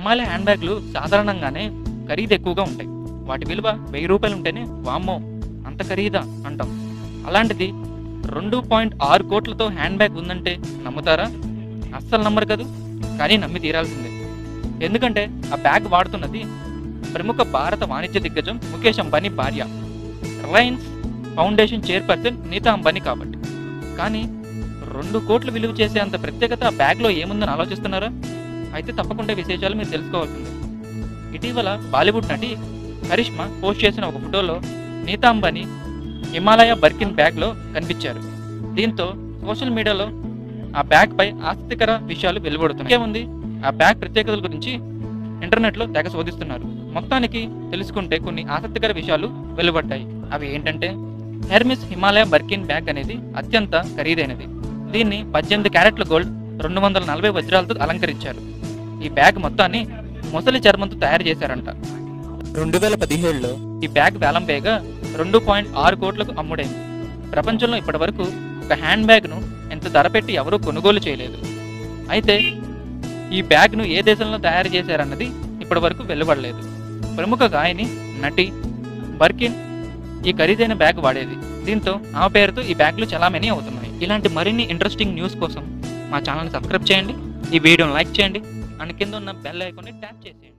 అమ్మాయిల హ్యాండ్ బ్యాగ్లు సాధారణంగానే ఖరీదు ఎక్కువగా ఉంటాయి వాటి విలువ వెయ్యి రూపాయలు ఉంటేనే వామ్మో అంత ఖరీదా అంటాం అలాంటిది రెండు పాయింట్ ఆరు కోట్లతో హ్యాండ్ బ్యాగ్ ఉందంటే నమ్ముతారా అస్సలు నమ్మరు కదూ కానీ నమ్మి తీరాల్సిందే ఎందుకంటే ఆ బ్యాగ్ వాడుతున్నది ప్రముఖ భారత వాణిజ్య దిగ్గజం ముఖేష్ అంబానీ భార్య రిలయన్స్ ఫౌండేషన్ చైర్పర్సన్ నీతా అంబానీ కాబట్టి కానీ రెండు కోట్లు విలువ చేసే అంత ప్రత్యేకత ఆ బ్యాగ్లో ఏముందని ఆలోచిస్తున్నారా అయితే తప్పకుండా విశేషాలు మీరు తెలుసుకోవాల్సిందే ఇటీవల బాలీవుడ్ నటి కరిష్మా పోస్ట్ చేసిన ఒక ఫోటోలో నీతా అంబానీ హిమాలయ బర్కిన్ బ్యాగ్లో కనిపించారు దీంతో సోషల్ మీడియాలో ఆ బ్యాగ్ పై ఆసక్తికర విషయాలు వెలువడుతున్నాయి ఉంది ఆ బ్యాగ్ ప్రత్యేకతల గురించి ఇంటర్నెట్లో తెగ శోధిస్తున్నారు మొత్తానికి తెలుసుకుంటే కొన్ని ఆసక్తికర విషయాలు వెలువడ్డాయి అవి ఏంటంటే హెర్మిస్ హిమాలయ బర్కిన్ బ్యాగ్ అనేది అత్యంత ఖరీదైనది దీన్ని పద్దెనిమిది క్యారెట్ల గోల్డ్ రెండు వందల నలభై వజ్రాలతో అలంకరించారు ఈ బ్యాగ్ మొత్తాన్ని మొసలి చర్మంతో తయారు చేశారంట రెండు వేల పదిహేడులో ఈ బ్యాగ్ వేలం వేగా రెండు పాయింట్ ఆరు కోట్లకు అమ్ముడైంది ప్రపంచంలో ఇప్పటివరకు ఒక హ్యాండ్ బ్యాగ్ను ఎంత ధర పెట్టి ఎవరూ కొనుగోలు చేయలేదు అయితే ఈ బ్యాగ్ను ఏ దేశంలో తయారు చేశారన్నది ఇప్పటివరకు వెలువడలేదు ప్రముఖ గాయని నటి బర్కిన్ ఈ ఖరీదైన బ్యాగ్ వాడేది దీంతో ఆమె పేరుతో ఈ బ్యాగ్లు చలామణి అవుతున్నాయి ఇలాంటి మరిన్ని ఇంట్రెస్టింగ్ న్యూస్ కోసం మా ఛానల్ని సబ్స్క్రైబ్ చేయండి ఈ వీడియోని లైక్ చేయండి అండ్ కింద ఉన్న బెల్ ఐకాన్ని ట్యాప్ చేసేయండి